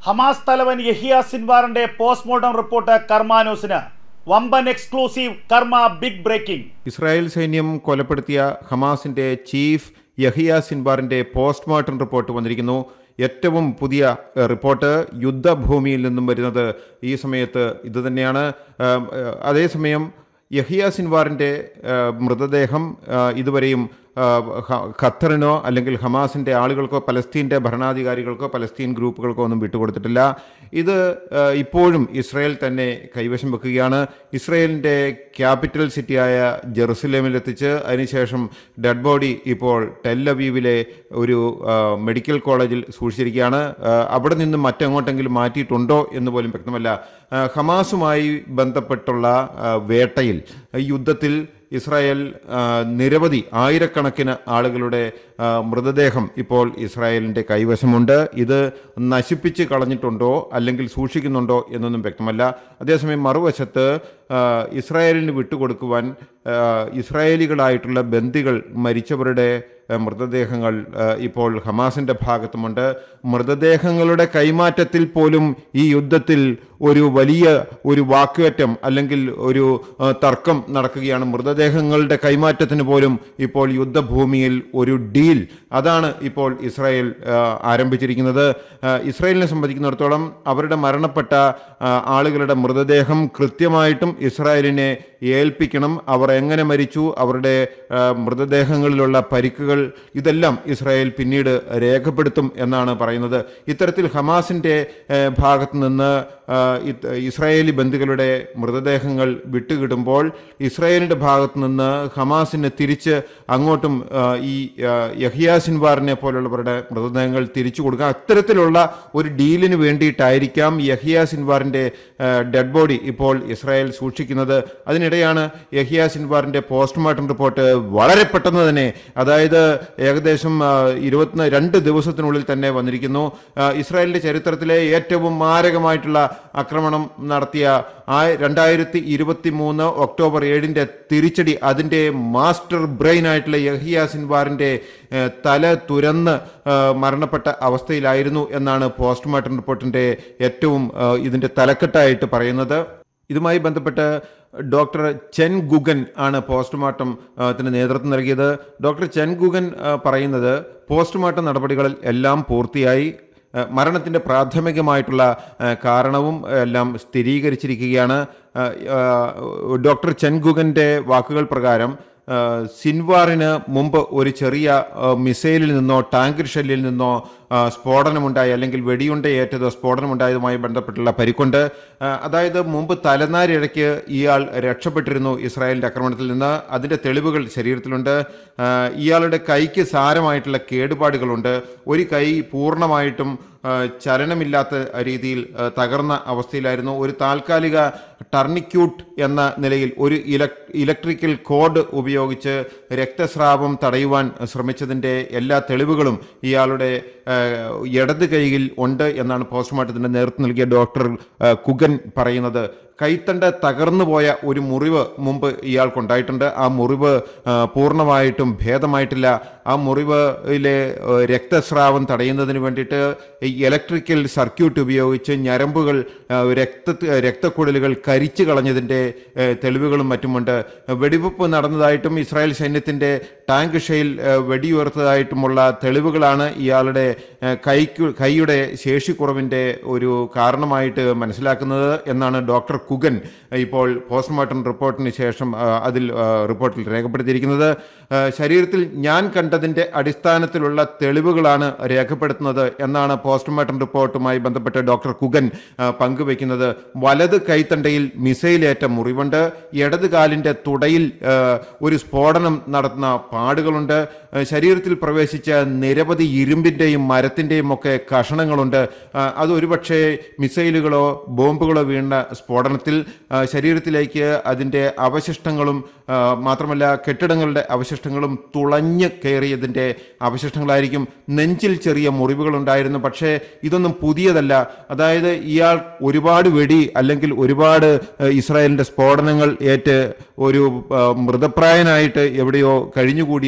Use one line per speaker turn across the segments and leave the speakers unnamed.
Hamas തലവൻ Yahya സിൻവാറിന്റെ postmortem report കർമാനൂസിന് വമ്പൻ എക്സ്ക്ലൂസീവ് കർമ്മ ബിഗ് ബ്രേക്കിംഗ്
ഇസ്രായേൽ സൈന്യം കൊലപ്പെടുത്തിയ ഹമാസിന്റെ ചീഫ് യഹിയ സിൻബാറിന്റെ പോസ്റ്റ്മോർട്ടം റിപ്പോർട്ട് വന്നിരിക്കുന്നു ഏറ്റവും പുതിയ ഏഹ്, റിപ്പോർട്ട് യുദ്ധഭൂമിയിൽ നിന്നും വരുന്നത് ഈ സമയത്ത് ഇതുതന്നെയാണ് ഏഹ്, ഏഹ്, അതേസമയം യഹിയ സിൻവാറിൻ്റെ ഏഹ്, മൃതദേഹം ഏഹ്, ഇതുവരെയും ഏഹ്, ഹ- ഖത്തറിനോ അല്ലെങ്കിൽ ഹമാസിൻ്റെ ആളുകൾക്കോ പലസ്തീൻ്റെ ഭരണാധികാരികൾക്കോ പലസ്തീൻ ഗ്രൂപ്പുകൾക്കോ ഒന്നും വിട്ടുകൊടുത്തിട്ടില്ല ഇത് ഏഹ്, ഇപ്പോഴും ഇസ്രായേൽ തന്നെ കൈവശം വെക്കുകയാണ് ഇസ്രായേലിൻ്റെ ക്യാപിറ്റൽ സിറ്റിയായ ജെറുസലേമിലെത്തിച്ച് അതിനുശേഷം ഡെഡ് ബോഡി ഇപ്പോൾ ടെല്ലവീവിലെ ഒരു ഏഹ്, മെഡിക്കൽ കോളേജിൽ സൂക്ഷിച്ചിരിക്കുകയാണ് ഏഹ്, അവിടെ നിന്ന് മറ്റെങ്ങോട്ടെങ്കിലും മാറ്റിയിട്ടുണ്ടോ എന്ന് പോലും വ്യക്തമല്ല ഏഹ്, ഹമാസുമായി ബന്ധപ്പെട്ടുള്ള ഏഹ്, വേട്ടയിൽ ഈ യുദ്ധത്തിൽ ഇസ്രായേൽ ആ, നിരവധി ആയിരക്കണക്കിന് ആളുകളുടെ ആ, മൃതദേഹം ഇപ്പോൾ ഇസ്രായേലിൻ്റെ കൈവശമുണ്ട് ഇത് നശിപ്പിച്ച് കളഞ്ഞിട്ടുണ്ടോ അല്ലെങ്കിൽ സൂക്ഷിക്കുന്നുണ്ടോ എന്നൊന്നും വ്യക്തമല്ല അതേസമയം മറുവശത്ത് ആ, ഇസ്രായേലിന് വിട്ടുകൊടുക്കുവാൻ ആ, ഇസ്രായേലികളായിട്ടുള്ള ബന്ദികൾ മരിച്ചവരുടെ ആ, മൃതദേഹങ്ങൾ ആ, ഇപ്പോൾ ഹമാസിൻ്റെ ഭാഗത്തുമുണ്ട് മൃതദേഹങ്ങളുടെ കൈമാറ്റത്തിൽ പോലും ഈ യുദ്ധത്തിൽ ഒരു വലിയ ഒരു വാക്കുയറ്റം അല്ലെങ്കിൽ ഒരു ആ, തർക്കം നടക്കുകയാണ് മൃതദേഹങ്ങളുടെ കൈമാറ്റത്തിന് പോലും ഇപ്പോൾ യുദ്ധഭൂമിയിൽ ഒരു ഡീൽ അതാണ് ഇപ്പോൾ ഇസ്രായേൽ ആ, ആരംഭിച്ചിരിക്കുന്നത് ആ, ഇസ്രായേലിനെ സംബന്ധിക്കുന്നിടത്തോളം അവരുടെ മരണപ്പെട്ട ആ, ആളുകളുടെ മൃതദേഹം കൃത്യമായിട്ടും ഇസ്രായേലിനെ ഏൽപ്പിക്കണം അവർ എങ്ങനെ മരിച്ചു അവരുടെ ആ, മൃതദേഹങ്ങളിലുള്ള പരിക്കുകൾ ഇതെല്ലാം ഇസ്രായേൽ പിന്നീട് രേഖപ്പെടുത്തും എന്നാണ് പറയുന്നത് ഇത്തരത്തിൽ ഹമാസിൻ്റെ ഏഹ്, ഭാഗത്ത് നിന്ന് ആ, ഇത് ഇസ്രായേലി ബന്ധുക്കളുടെ മൃതദേഹങ്ങൾ വിട്ടുകിടുമ്പോൾ ഇസ്രായേലിൻ്റെ ഭാഗത്ത് നിന്ന് ഹമാസിന് തിരിച്ച് അങ്ങോട്ടും ആ, ഈ ആ, യഹിയ സിൻവാറിനെ പോലുള്ളവരുടെ മൃതദേഹങ്ങൾ തിരിച്ചു കൊടുക്കുക അത്തരത്തിലുള്ള ഒരു ഡീലിന് വേണ്ടിയിട്ടായിരിക്കാം യഹിയ സിൻവാറിൻ്റെ ഡെഡ് ബോഡി ഇപ്പോൾ ഇസ്രായേൽ സൂക്ഷിക്കുന്നത് അതിനിടെയാണ് യഹിയ സിൻവാറിൻ്റെ പോസ്റ്റ്മോർട്ടം റിപ്പോർട്ട് വളരെ പെട്ടെന്ന് തന്നെ അതായത് ഏകദേശം ആ, ഇരുപത്തി രണ്ട് ദിവസത്തിനുള്ളിൽ തന്നെ വന്നിരിക്കുന്നു ആ, ഇസ്രായേലിൻ്റെ ചരിത്രത്തിലെ ഏറ്റവും മാരകമായിട്ടുള്ള ആക്രമണം നടത്തിയ ആ രണ്ടായിരത്തി ഇരുപത്തി മൂന്ന് ഒക്ടോബർ ഏഴിൻ്റെ തിരിച്ചടി അതിൻ്റെ മാസ്റ്റർ ബ്രെയിൻ ആയിട്ടുള്ള യഹിയ സിൻവാറിൻ്റെ ഏഹ്, തല തുരന്ന് ഏഹ്, മരണപ്പെട്ട അവസ്ഥയിലായിരുന്നു എന്നാണ് പോസ്റ്റ്മോർട്ടം റിപ്പോർട്ടിൻ്റെ ഏറ്റവും ഏഹ്, ഇതിൻ്റെ തലക്കെട്ടായിട്ട് പറയുന്നത് ഇതുമായി ബന്ധപ്പെട്ട് ഡോക്ടർ ചെൻ ഗുഗൻ ആണ് പോസ്റ്റ്മോർട്ടം ആ, ത്തിന് നേതൃത്വം നൽകിയത് ഡോക്ടർ ചെൻ ഗുഗൻ ആ, പറയുന്നത് പോസ്റ്റ്മോർട്ടം നടപടികൾ എല്ലാം പൂർത്തിയായി ആ, മരണത്തിൻ്റെ പ്രാഥമികമായിട്ടുള്ള ആ, കാരണവും എല്ലാം സ്ഥിരീകരിച്ചിരിക്കുകയാണ് ആ, ആ, ഡോക്ടർ ചെൻ ഗുഗൻ്റെ വാക്കുകൾ പ്രകാരം ആ, സിൻവാറിന് മുമ്പ് ഒരു ചെറിയ ആ, മിസൈലിൽ നിന്നോ ടാങ്കർ ഷെല്ലിൽ നിന്നോ ആ, സ്ഫോടനമുണ്ടായി അല്ലെങ്കിൽ വെടിയുണ്ടയേറ്റതോ സ്ഫോടനമുണ്ടായതുമായി ബന്ധപ്പെട്ടുള്ള പരിക്കുണ്ട് ആ, അതായത് മുമ്പ് തലനാരിഴയ്ക്ക് ഇയാൾ രക്ഷപ്പെട്ടിരുന്നു ഇസ്രായേലിൻ്റെ ആക്രമണത്തിൽ നിന്ന് അതിൻ്റെ തെളിവുകൾ ശരീരത്തിലുണ്ട് ആ, ഇയാളുടെ കൈക്ക് സാരമായിട്ടുള്ള കേടുപാടുകളുണ്ട് ഒരു കൈ പൂർണ്ണമായിട്ടും ആ, ചലനമില്ലാത്ത രീതിയിൽ ആ, തകർന്ന അവസ്ഥയിലായിരുന്നു ഒരു താൽക്കാലിക ടർണിക്യൂട്ട് എന്ന നിലയിൽ ഒരു ഇലക് ഇലക്ട്രിക്കൽ കോഡ് ഉപയോഗിച്ച് രക്തസ്രാവം തടയുവാൻ ശ്രമിച്ചതിൻ്റെ എല്ലാ തെളിവുകളും ഇയാളുടെ ആ, ഇടത് കൈയിൽ ഉണ്ട് എന്നാണ് പോസ്റ്റ്മോർട്ടത്തിൻ്റെ നേതൃത്വം നൽകിയ ഡോക്ടർ ആ, കുഗൻ പറയുന്നത് കൈത്തണ്ട തകർന്നു പോയ ഒരു മുറിവ് മുമ്പ് ഇയാൾക്കുണ്ടായിട്ടുണ്ട് ആ മുറിവ് ആ, പൂർണ്ണമായിട്ടും ഭേദമായിട്ടില്ല ആ മുറിവിലെ ആ, രക്തസ്രാവം തടയുന്നതിന് വേണ്ടിയിട്ട് ഈ ഇലക്ട്രിക്കൽ സർക്യൂട്ട് ഉപയോഗിച്ച് ഞരമ്പുകൾ ആ, രക്ത രക്തക്കുഴലുകൾ കരിച്ചു കളഞ്ഞതിൻ്റെ ആ, തെളിവുകളും മറ്റുമുണ്ട് വെടിവെപ്പ് നടന്നതായിട്ടും ഇസ്രായേൽ സൈന്യത്തിൻ്റെ ടാങ്ക് ഷെയിൽ ആ, വെടിയുയർത്തതായിട്ടുമുള്ള തെളിവുകളാണ് ഇയാളുടെ ആ, കൈക്കു കൈയുടെ ശേഷിക്കുറവിൻ്റെ ഒരു കാരണമായിട്ട് മനസ്സിലാക്കുന്നത് എന്നാണ് ഡോക്ടർ കുഗൻ ഇപ്പോൾ പോസ്റ്റ്മോർട്ടം റിപ്പോർട്ടിന് ശേഷം ആ, അതിൽ ആ, റിപ്പോർട്ടിൽ രേഖപ്പെടുത്തിയിരിക്കുന്നത് ആ, ശരീരത്തിൽ ഞാൻ കണ്ടതിൻ്റെ അടിസ്ഥാനത്തിലുള്ള തെളിവുകളാണ് രേഖപ്പെടുത്തുന്നത് എന്നാണ് പോസ്റ്റ്മോർട്ടം റിപ്പോർട്ടുമായി ബന്ധപ്പെട്ട് ഡോക്ടർ കുഗൻ ആ, പങ്കുവയ്ക്കുന്നത് വലത് കൈത്തണ്ടയിൽ മിസൈലേറ്റ മുറിവുണ്ട് ഇടത് കാലിൻ്റെ തുടയിൽ ആ, ഒരു സ്ഫോടനം നടത്തുന്ന പാടുകളുണ്ട് ആ, ശരീരത്തിൽ പ്രവേശിച്ച നിരവധി ഇരുമ്പിൻ്റെയും മരത്തിൻ്റെയും ഒക്കെ കഷണങ്ങളുണ്ട് ആ, അത് ഒരുപക്ഷെ മിസൈലുകളോ ബോംബുകളോ വീണ സ്ഫോടനത്തിൽ ആ, ശരീരത്തിലേക്ക് അതിൻ്റെ അവശിഷ്ടങ്ങളും ആ, മാത്രമല്ല കെട്ടിടങ്ങളുടെ അവശിഷ്ടങ്ങളും തുളഞ്ഞ് കയറിയതിൻ്റെ അവശിഷ്ടങ്ങളായിരിക്കും നെഞ്ചിൽ ചെറിയ മുറിവുകളുണ്ടായിരുന്നു പക്ഷേ ഇതൊന്നും പുതിയതല്ല അതായത് ഇയാൾ ഒരുപാട് വെടി അല്ലെങ്കിൽ ഒരുപാട് ആ, ഇസ്രായേലിൻ്റെ സ്ഫോടനങ്ങൾ ഏറ്റ് ഒരു ആ, മൃതപ്രായനായിട്ട് എവിടെയോ കഴിഞ്ഞുകൂടിയ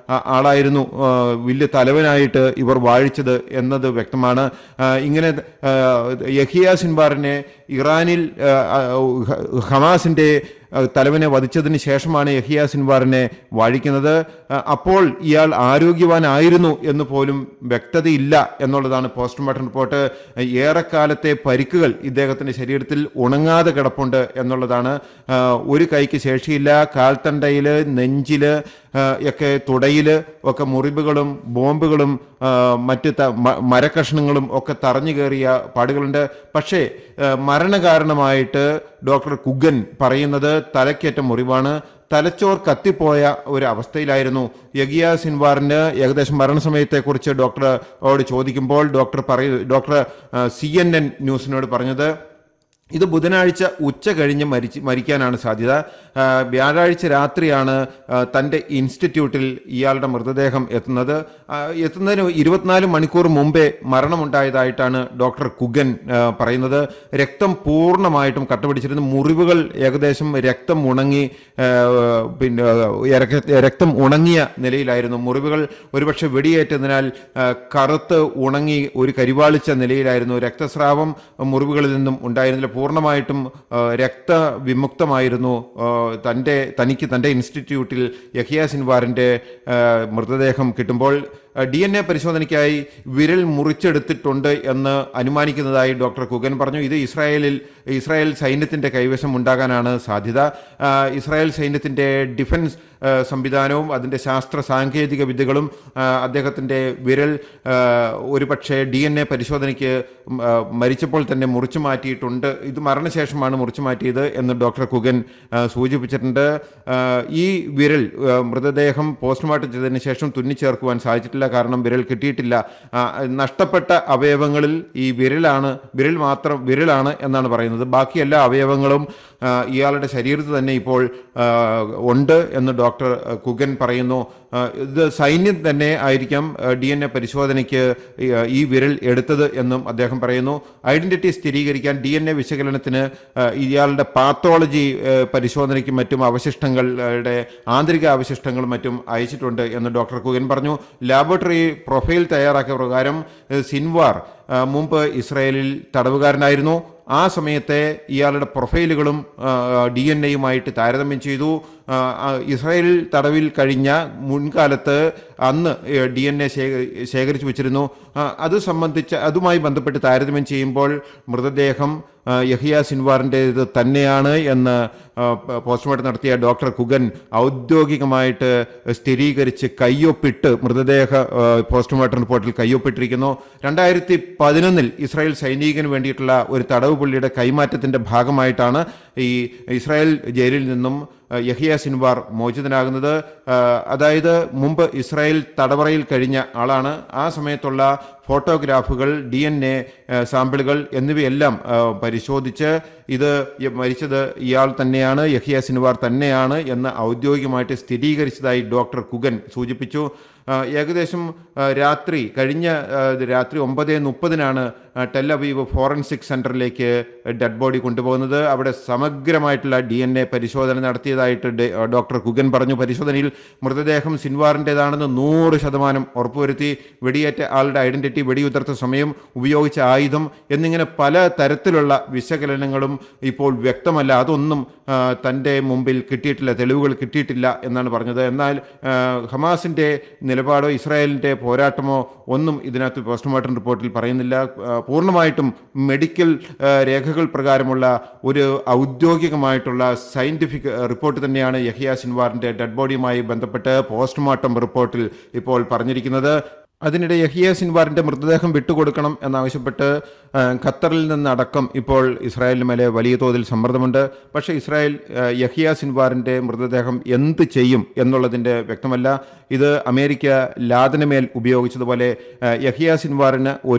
ആ, ആളായിരുന്നു ആ, വലിയ തലവനായിട്ട് ഇവർ വാഴിച്ചത് എന്നത് വ്യക്തമാണ് ആ, ഇങ്ങനെ ആ, യഹിയ സിൻബാറിനെ ഇറാനിൽ ആ, ആ, ഹ- ഹമാസിന്റെ ആ, തലവനെ വധിച്ചതിന് ശേഷമാണ് യഹിയ സിൻവാറിനെ വാഴിക്കുന്നത് ആ, അപ്പോൾ ഇയാൾ ആരോഗ്യവാനായിരുന്നു എന്ന് പോലും വ്യക്തതയില്ല എന്നുള്ളതാണ് പോസ്റ്റ്മോർട്ടം റിപ്പോർട്ട് ഏറെക്കാലത്തെ പരിക്കുകൾ ഇദ്ദേഹത്തിന്റെ ശരീരത്തിൽ ഉണങ്ങാതെ കിടപ്പുണ്ട് എന്നുള്ളതാണ് ആ, ഒരു കൈക്ക് ശേഷിയില്ല കാൽത്തണ്ടയിൽ നെഞ്ചില് ആ, ഒക്കെ തുടയിൽ ഒക്കെ മുറിവുകളും ബോംബുകളും ആ, മറ്റ് ത- മ- മരക്കഷ്ണങ്ങളും ഒക്കെ തറഞ്ഞു കയറിയ പാടുകളുണ്ട് പക്ഷേ ആ, മരണകാരണമായിട്ട് ഡോക്ടർ കുഗൻ പറയുന്നത് തലക്കേറ്റ മുറിവാണ് തലച്ചോർ കത്തിപ്പോയ ഒരു അവസ്ഥയിലായിരുന്നു യഗിയ സിൻവാറിന് ഏകദേശം മരണസമയത്തെക്കുറിച്ച് ഡോക്ടറോട് ചോദിക്കുമ്പോൾ ഡോക്ടർ പറയ ഡോക്ടർ സി എൻ എൻ ന്യൂസിനോട് പറഞ്ഞത് ഇത് ബുധനാഴ്ച ഉച്ച കഴിഞ്ഞ് മരിച്ച് മരിക്കാനാണ് സാധ്യത ആ, വ്യാഴാഴ്ച രാത്രിയാണ് ആ, തൻ്റെ ഇൻസ്റ്റിറ്റ്യൂട്ടിൽ ഇയാളുടെ മൃതദേഹം എത്തുന്നത് ആ, എത്തുന്നതിന് ഇരുപത്തിനാല് മണിക്കൂർ മുമ്പേ മരണമുണ്ടായതായിട്ടാണ് ഡോക്ടർ കുഗൻ ആ, പറയുന്നത് രക്തം പൂർണ്ണമായിട്ടും കട്ടപിടിച്ചിരുന്നു മുറിവുകൾ ഏകദേശം രക്തം ഉണങ്ങി ആ, പിന്നെ രക്ത- രക്തം ഉണങ്ങിയ നിലയിലായിരുന്നു മുറിവുകൾ ഒരുപക്ഷെ വെടിയേറ്റതിനാൽ ആ, കറുത്ത് ഉണങ്ങി ഒരു കരിവാളിച്ച നിലയിലായിരുന്നു രക്തസ്രാവം മുറിവുകളിൽ നിന്നും ഉണ്ടായിരുന്നില്ല പൂർണ്ണമായിട്ടും ആ, രക്തവിമുക്തമായിരുന്നു ആ, തൻ്റെ തനിക്ക് തൻ്റെ ഇൻസ്റ്റിറ്റ്യൂട്ടിൽ യഹിയ സിൻവാറിൻ്റെ ആ, മൃതദേഹം കിട്ടുമ്പോൾ ഡി എൻ എ പരിശോധനയ്ക്കായി വിരൽ മുറിച്ചെടുത്തിട്ടുണ്ട് എന്ന് അനുമാനിക്കുന്നതായി ഡോക്ടർ കുഗൻ പറഞ്ഞു ഇത് ഇസ്രായേലിൽ ഇസ്രായേൽ സൈന്യത്തിൻ്റെ കൈവശം ഉണ്ടാകാനാണ് സാധ്യത ആ, ഇസ്രായേൽ സൈന്യത്തിൻ്റെ ഡിഫൻസ് ആ, സംവിധാനവും അതിൻ്റെ ശാസ്ത്ര സാങ്കേതിക വിദ്യകളും ആ, അദ്ദേഹത്തിൻ്റെ വിരൽ ആ, ഒരുപക്ഷെ ഡി എൻ എ പരിശോധനയ്ക്ക് ഉം, ആ, മരിച്ചപ്പോൾ തന്നെ മുറിച്ചു മാറ്റിയിട്ടുണ്ട് ഇത് മരണശേഷമാണ് മുറിച്ചു മാറ്റിയത് എന്ന് ഡോക്ടർ കുഗൻ ആ, സൂചിപ്പിച്ചിട്ടുണ്ട് ആ, ഈ വിരൽ ആ, മൃതദേഹം പോസ്റ്റ്മോർട്ടം ചെയ്തതിന് ശേഷം തുന്നിച്ചേർക്കുവാൻ സാധിച്ചിട്ടില്ല കാരണം വിരൽ കിട്ടിയിട്ടില്ല ആ, നഷ്ടപ്പെട്ട അവയവങ്ങളിൽ ഈ വിരലാണ് വിരൽ മാത്രം വിരലാണ് എന്നാണ് പറയുന്നത് ബാക്കി എല്ലാ അവയവങ്ങളും ആ, ഇയാളുടെ ശരീരത്തിൽ തന്നെ ഇപ്പോൾ ആ, ഉണ്ട് എന്ന് ഡോക്ടർ കുഗൻ പറയുന്നു ആ, ഇത് സൈന്യം തന്നെ ആയിരിക്കാം ഡി എൻ എ പരിശോധനയ്ക്ക് ഈ, ആ, ഈ വിരൽ എടുത്തത് എന്നും അദ്ദേഹം പറയുന്നു ഐഡന്റിറ്റി സ്ഥിരീകരിക്കാൻ ഡി എൻ എ വിശകലനത്തിന് ആ, ഇയാളുടെ പാത്തോളജി ആ, പരിശോധനയ്ക്കും മറ്റും അവശിഷ്ടങ്ങളുടെ ആന്തരിക അവശിഷ്ടങ്ങളും മറ്റും അയച്ചിട്ടുണ്ട് എന്ന് ഡോക്ടർ കുഗൻ പറഞ്ഞു ലാബോറട്ടറി പ്രൊഫൈൽ തയ്യാറാക്കിയ പ്രകാരം ഏഹ്, സിൻവാർ ആ, മുമ്പ് ഇസ്രായേലിൽ തടവുകാരനായിരുന്നു ആ സമയത്തെ ഇയാളുടെ പ്രൊഫൈലുകളും ഡി എൻ എയുമായിട്ട് താരതമ്യം ചെയ്തു ആ, ആ, ഇസ്രായേൽ തടവിൽ കഴിഞ്ഞ മുൻകാലത്ത് അന്ന് ഡി എൻ എ ശേഖരിച്ചു വെച്ചിരുന്നു ആ, അത് സംബന്ധിച്ച് അതുമായി ബന്ധപ്പെട്ട് താരതമ്യം ചെയ്യുമ്പോൾ മൃതദേഹം ആ, യഹിയ സിൻവാറിൻ്റേത് തന്നെയാണ് എന്ന് ആ, പ- പോസ്റ്റ്മോർട്ടം നടത്തിയ ഡോക്ടർ കുഗൻ ഔദ്യോഗികമായിട്ട് സ്ഥിരീകരിച്ച് കയ്യൊപ്പിട്ട് മൃതദേഹ ആ, പോസ്റ്റ്മോർട്ടം റിപ്പോർട്ടിൽ കയ്യൊപ്പിട്ടിരിക്കുന്നു രണ്ടായിരത്തി പതിനൊന്നിൽ ഇസ്രായേൽ സൈനികന് വേണ്ടിയിട്ടുള്ള ഒരു തടവ് പുള്ളിയുടെ കൈമാറ്റത്തിന്റെ ഭാഗമായിട്ടാണ് ഈ ഇസ്രായേൽ ജയിലിൽ നിന്നും ആ, യഹിയ സിൻവാർ മോചിതനാകുന്നത് ആ, അതായത് മുമ്പ് ഇസ്രായേൽ തടവറയിൽ കഴിഞ്ഞ ആളാണ് ആ സമയത്തുള്ള ഫോട്ടോഗ്രാഫുകൾ ഡി എൻ എ സാമ്പിളുകൾ എന്നിവയെല്ലാം ആ, പരിശോധിച്ച് ഇത് ഈ മരിച്ചത് ഇയാൾ തന്നെയാണ് യഹിയ സിൻവാർ തന്നെയാണ് എന്ന് ഔദ്യോഗികമായിട്ട് സ്ഥിരീകരിച്ചതായി ഡോക്ടർ കുഗൻ സൂചിപ്പിച്ചു ആ, ഏകദേശം ആ, രാത്രി കഴിഞ്ഞ ആ, രാത്രി ഒമ്പത് മുപ്പതിനാണ് ടെല്ലവീവ് ഫോറൻസിക് സെന്ററിലേക്ക് ഡെഡ് ബോഡി കൊണ്ടുപോകുന്നത് അവിടെ സമഗ്രമായിട്ടുള്ള ഡി എൻ എ പരിശോധന നടത്തിയതായിട്ട് ഡെ- ഡോക്ടർ കുഗൻ പറഞ്ഞു പരിശോധനയിൽ മൃതദേഹം സിൻവാറിൻ്റെതാണെന്ന് നൂറ് ശതമാനം ഉറപ്പുവരുത്തി വെടിയേറ്റ ആളുടെ ഐഡന്റിറ്റി വെടിയുതിർത്ത സമയം ഉപയോഗിച്ച ആയുധം എന്നിങ്ങനെ പല തരത്തിലുള്ള വിശകലനങ്ങളും ഇപ്പോൾ വ്യക്തമല്ല അതൊന്നും ആ, തൻ്റെ മുമ്പിൽ കിട്ടിയിട്ടില്ല തെളിവുകൾ കിട്ടിയിട്ടില്ല എന്നാണ് പറഞ്ഞത് എന്നാൽ ആ, ഹമാസിൻ്റെ നിലപാടോ ഇസ്രായേലിൻ്റെ പോരാട്ടമോ ഒന്നും ഇതിനകത്ത് പോസ്റ്റ്മോർട്ടം റിപ്പോർട്ടിൽ പറയുന്നില്ല ആ, പൂർണ്ണമായിട്ടും മെഡിക്കൽ ആ, രേഖകൾ പ്രകാരമുള്ള ഒരു ഔദ്യോഗികമായിട്ടുള്ള സയൻറ്റിഫിക് റിപ്പോർട്ട് തന്നെയാണ് യഹിയ സിൻവാറിൻ്റെ ഡെഡ് ബോഡിയുമായി ബന്ധപ്പെട്ട് പോസ്റ്റ്മോർട്ടം റിപ്പോർട്ടിൽ ഇപ്പോൾ പറഞ്ഞിരിക്കുന്നത് അതിനിടെ യഹിയ സിൻവാറിന്റെ മൃതദേഹം വിട്ടുകൊടുക്കണം എന്നാവശ്യപ്പെട്ട് ആ, ഖത്തറിൽ നിന്നടക്കം ഇപ്പോൾ ഇസ്രായേലിന് മേലെ വലിയ തോതിൽ സമ്മർദ്ദമുണ്ട് പക്ഷേ ഇസ്രായേൽ ആ, യഹിയ സിൻവാറിന്റെ മൃതദേഹം എന്ത് ചെയ്യും എന്നുള്ളതിൻ്റെ വ്യക്തമല്ല ഇത് അമേരിക്ക ലാദന് മേൽ ഉപയോഗിച്ചതുപോലെ ആ, യഹിയ സിൻവാറിന് ഒരു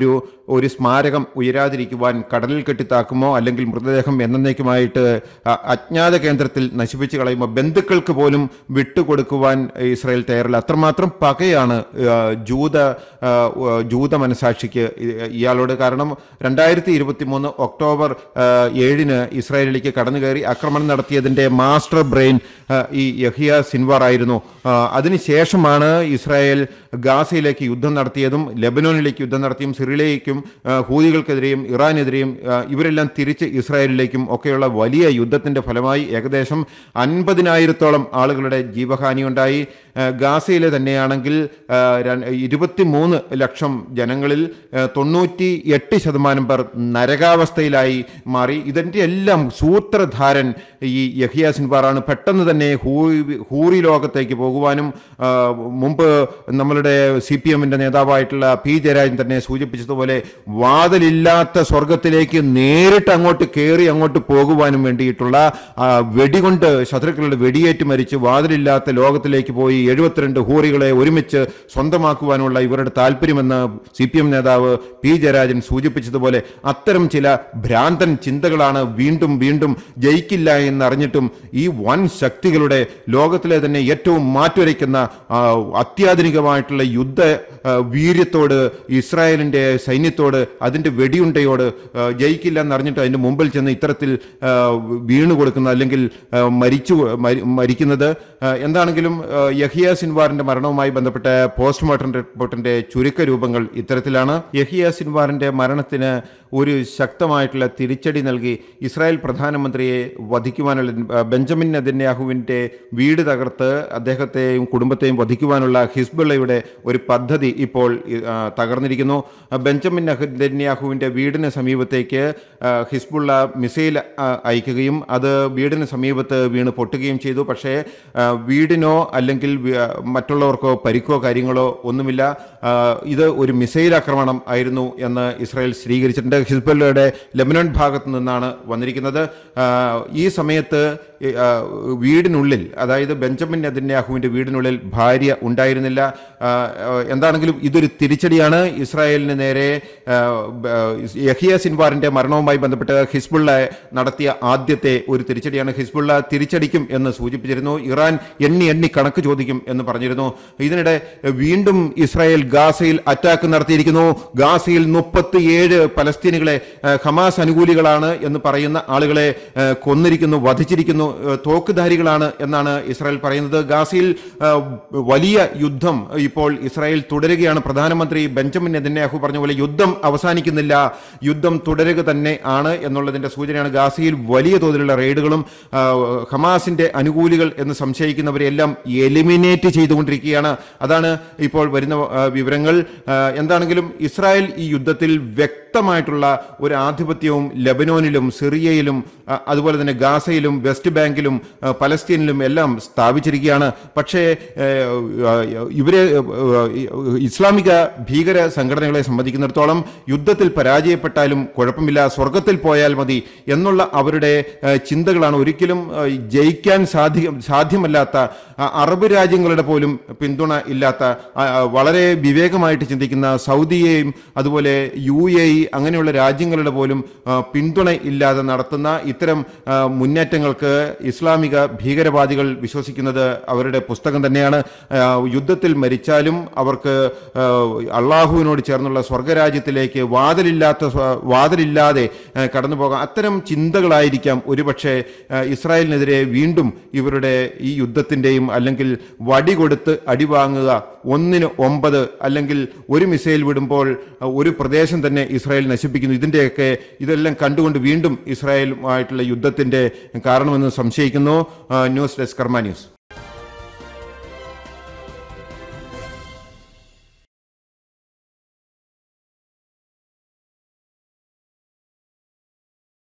ഒരു സ്മാരകം ഉയരാതിരിക്കുവാൻ കടലിൽ കെട്ടിത്താക്കുമോ അല്ലെങ്കിൽ മൃതദേഹം എന്നേക്കുമായിട്ട് അ- അജ്ഞാത കേന്ദ്രത്തിൽ നശിപ്പിച്ച് കളയുമ്പോൾ ബന്ധുക്കൾക്ക് പോലും വിട്ടുകൊടുക്കുവാൻ ഇസ്രായേൽ തയ്യാറില്ല അത്രമാത്രം പകയാണ് ആ, ജൂത ആ, ഉ- ജൂത മനസാക്ഷിക്ക് ഇ- ഇയാളോട് കാരണം രണ്ടായിരത്തി ഇരുപത്തി മൂന്ന് ഒക്ടോബർ ആ, ഏഴിന് ഇസ്രായേലിലേക്ക് കടന്നു കയറി ആക്രമണം നടത്തിയതിൻ്റെ മാസ്റ്റർ ബ്രെയിൻ ആ, ഈ യഹിയ സിൻവാർ ആയിരുന്നു ആ, അതിനുശേഷമാണ് ഇസ്രായേൽ ഗാസയിലേക്ക് യുദ്ധം നടത്തിയതും ലെബനോനിലേക്ക് യുദ്ധം നടത്തിയും സിറിയയിലേക്കും ആ, ഹൂതികൾക്കെതിരെയും ഇറാനെതിരെയും ആ, ഇവരെല്ലാം തിരിച്ച് ഇസ്രായേലിലേക്കും ഒക്കെയുള്ള വലിയ യുദ്ധത്തിൻ്റെ ഫലമായി ഏകദേശം അൻപതിനായിരത്തോളം ആളുകളുടെ ജീവഹാനിയുണ്ടായി ആ, ഗാസയിലെ തന്നെയാണെങ്കിൽ ഇരുപത്തി മൂന്ന് ലക്ഷം ജനങ്ങളിൽ ആ, തൊണ്ണൂറ്റി എട്ട് ശതമാനം പേർ നരകാവസ്ഥയിലായി മാറി ഇതിൻ്റെ എല്ലാം സൂത്രധാരൻ ഈ യഹിയ സിൻവാറാണ് പെട്ടെന്ന് തന്നെ ഹൂറി ഹൂറി ലോകത്തേക്ക് പോകുവാനും ആ, മുമ്പ് നമ്മളുടെ സി പി എമ്മിൻ്റെ നേതാവായിട്ടുള്ള പി ജയരാജൻ തന്നെ സൂചിപ്പിച്ചതുപോലെ വാതിലില്ലാത്ത സ്വർഗത്തിലേക്ക് നേരിട്ട് അങ്ങോട്ട് കയറി അങ്ങോട്ട് പോകുവാനും വേണ്ടിയിട്ടുള്ള ആ, വെടികൊണ്ട് ശത്രുക്കളുടെ വെടിയേറ്റ് മരിച്ച് വാതിലില്ലാത്ത ലോകത്തിലേക്ക് പോയി എഴുപത്തിരണ്ട് ഹൂറികളെ ഒരുമിച്ച് സ്വന്തമാക്കുവാനുള്ള ഇവരുടെ താല്പര്യമെന്ന് സി പി എം നേതാവ് പി ജയരാജൻ സൂചിപ്പിച്ചതുപോലെ അത്തരം ചില ഭ്രാന്തൻ ചിന്തകളാണ് വീണ്ടും വീണ്ടും ജയിക്കില്ല എന്നറിഞ്ഞിട്ടും ഈ വൻ ശക്തികളുടെ ലോകത്തിലെ തന്നെ ഏറ്റവും മാറ്റുരയ്ക്കുന്ന ആ, അത്യാധുനികമായിട്ടുള്ള യുദ്ധ ആ, വീര്യത്തോട് ഇസ്രായേലിൻ്റെ സൈന്യത്തോട് അതിൻ്റെ വെടിയുണ്ടയോട് ആ, ജയിക്കില്ല എന്നറിഞ്ഞിട്ട് അതിൻ്റെ മുമ്പിൽ ചെന്ന് ഇത്തരത്തിൽ ആ, വീണു കൊടുക്കുന്ന അല്ലെങ്കിൽ ആ, മരിച്ചു മരി- മരിക്കുന്നത് ആ, എന്താണെങ്കിലും ആ, യഹിയ സിൻവാറിന്റെ മരണവുമായി ബന്ധപ്പെട്ട പോസ്റ്റ്മോർട്ടം റിപ്പോർട്ടിന്റെ ചുരുക്ക രൂപങ്ങൾ ഇത്തരത്തിലാണ് യഹിയ സിൻവാറിന്റെ മരണത്തിന് ഒരു ശക്തമായിട്ടുള്ള തിരിച്ചടി നൽകി ഇസ്രായേൽ പ്രധാനമന്ത്രിയെ വധിക്കുവാനുള്ള ആ, ബെഞ്ചമിൻ നെതന്യാഹുവിൻ്റെ വീട് തകർത്ത് അദ്ദേഹത്തെയും കുടുംബത്തെയും വധിക്കുവാനുള്ള ഹിസ്ബുള്ളയുടെ ഒരു പദ്ധതി ഇപ്പോൾ ആ, തകർന്നിരിക്കുന്നു ആ, ബെഞ്ചമിൻ നെതന്യാഹുവിൻ്റെ വീടിന് സമീപത്തേക്ക് ആ, ഹിസ്ബുള്ള മിസൈൽ ആ, അയക്കുകയും അത് വീടിന് സമീപത്ത് വീണ് പൊട്ടുകയും ചെയ്തു പക്ഷേ ആ, വീടിനോ അല്ലെങ്കിൽ വി- ആ, മറ്റുള്ളവർക്കോ പരിക്കോ കാര്യങ്ങളോ ഒന്നുമില്ല ആ, ഇത് ഒരു മിസൈൽ ആക്രമണം ആയിരുന്നു എന്ന് ഇസ്രായേൽ സ്ഥിരീകരിച്ചിട്ടുണ്ട് ഹിസ്ബുള്ളയുടെ ലെബനോൺ ഭാഗത്ത് നിന്നാണ് വന്നിരിക്കുന്നത് ആ, ഈ സമയത്ത് ഈ, ആ, വീടിനുള്ളിൽ അതായത് ബെഞ്ചമിൻ നെതന്യാഹുവിൻ്റെ വീടിനുള്ളിൽ ഭാര്യ ഉണ്ടായിരുന്നില്ല ആ, ആ, എന്താണെങ്കിലും ഇതൊരു തിരിച്ചടിയാണ് ഇസ്രായേലിന് നേരെ ആ, ബ- യഹിയ സിൻവാറിൻ്റെ മരണവുമായി ബന്ധപ്പെട്ട് ഹിസ്ബുള്ള നടത്തിയ ആദ്യത്തെ ഒരു തിരിച്ചടിയാണ് ഹിസ്ബുള്ള തിരിച്ചടിക്കും എന്ന് സൂചിപ്പിച്ചിരുന്നു ഇറാൻ എണ്ണി എണ്ണി കണക്ക് ചോദിക്കും എന്ന് പറഞ്ഞിരുന്നു ഇതിനിടെ വീണ്ടും ഇസ്രായേൽ ഗാസയിൽ അറ്റാക്ക് നടത്തിയിരിക്കുന്നു ഗാസയിൽ മുപ്പത്തിയേഴ് പലസ്തീനികളെ ആ, ഹമാസ് അനുകൂലികളാണ് എന്ന് പറയുന്ന ആളുകളെ ആ, കൊന്നിരിക്കുന്നു വധിച്ചിരിക്കുന്നു ആ, തോക്കുധാരികളാണ് എന്നാണ് ഇസ്രായേൽ പറയുന്നത് ഗാസയിൽ ആ, വലിയ യുദ്ധം ഇപ്പോൾ ഇസ്രായേൽ തുടരുകയാണ് പ്രധാനമന്ത്രി ബെഞ്ചമിൻ നെതന്യാഹു പറഞ്ഞ പോലെ യുദ്ധം അവസാനിക്കുന്നില്ല യുദ്ധം തുടരുക തന്നെ ആണ് എന്നുള്ളതിന്റെ സൂചനയാണ് ഗാസയിൽ വലിയ തോതിലുള്ള റെയ്ഡുകളും ആ, ഹമാസിന്റെ അനുകൂലികൾ എന്ന് സംശയിക്കുന്നവരെല്ലാം എലിമിനേറ്റ് ചെയ്തുകൊണ്ടിരിക്കുകയാണ് അതാണ് ഇപ്പോൾ വരുന്ന ആ, വിവരങ്ങൾ ആ, എന്താണെങ്കിലും ഇസ്രായേൽ ഈ യുദ്ധത്തിൽ വ്യക്തമായിട്ടുള്ള ഒരു ആധിപത്യവും ലബനോനിലും സിറിയയിലും ആ, അതുപോലെ തന്നെ ഗാസയിലും വെസ്റ്റ് ബാങ്കിലും ആ, പലസ്തീനിലും എല്ലാം സ്ഥാപിച്ചിരിക്കുകയാണ് പക്ഷേ ഏ, ആ, ഇവരെ ആ, ഇസ്ലാമിക ഭീകര സംഘടനകളെ സംബന്ധിക്കുന്നിടത്തോളം യുദ്ധത്തിൽ പരാജയപ്പെട്ടാലും കുഴപ്പമില്ല സ്വർഗത്തിൽ പോയാൽ മതി എന്നുള്ള അവരുടെ ആ, ചിന്തകളാണ് ഒരിക്കലും ആ, ജയിക്കാൻ സാധ്യ സാധ്യമല്ലാത്ത ആ, അറബ് രാജ്യങ്ങളുടെ പോലും പിന്തുണ ഇല്ലാത്ത ആ, ആ, വളരെ വിവേകമായിട്ട് ചിന്തിക്കുന്ന സൗദിയെയും അതുപോലെ യു എ ഇ അങ്ങനെയുള്ള രാജ്യങ്ങളുടെ പോലും ആ, പിന്തുണ ഇല്ലാതെ നടത്തുന്ന ഇത്തരം ആ, മുന്നേറ്റങ്ങൾക്ക് ഇസ്ലാമിക ഭീകരവാദികൾ വിശ്വസിക്കുന്നത് അവരുടെ പുസ്തകം തന്നെയാണ് ആ, യുദ്ധത്തിൽ മരിച്ചാലും അവർക്ക് ആ, അള്ളാഹുവിനോട് ചേർന്നുള്ള സ്വർഗരാജ്യത്തിലേക്ക് വാതിലില്ലാത്ത സ്വ- വാതിലില്ലാതെ ആ, കടന്നു പോകാം അത്തരം ചിന്തകളായിരിക്കാം ഒരുപക്ഷെ ആ, ഇസ്രായേലിനെതിരെ വീണ്ടും ഇവരുടെ ഈ യുദ്ധത്തിൻ്റെയും അല്ലെങ്കിൽ വടി കൊടുത്ത് അടിവാങ്ങുക ഒന്നിന് ഒമ്പത് അല്ലെങ്കിൽ ഒരു മിസൈൽ വിടുമ്പോൾ ആ, ഒരു പ്രദേശം തന്നെ ഇസ്രായേൽ നശിപ്പിക്കുന്നു ഇതിൻ്റെയൊക്കെ ഇതെല്ലാം കണ്ടുകൊണ്ട് വീണ്ടും ഇസ്രായേലുമായിട്ടുള്ള യുദ്ധത്തിൻ്റെ കാരണമെന്ന് സംശയിക്കുന്നു ആ, ന്യൂസ് ഡെസ്ക് കർമ്മ ന്യൂസ്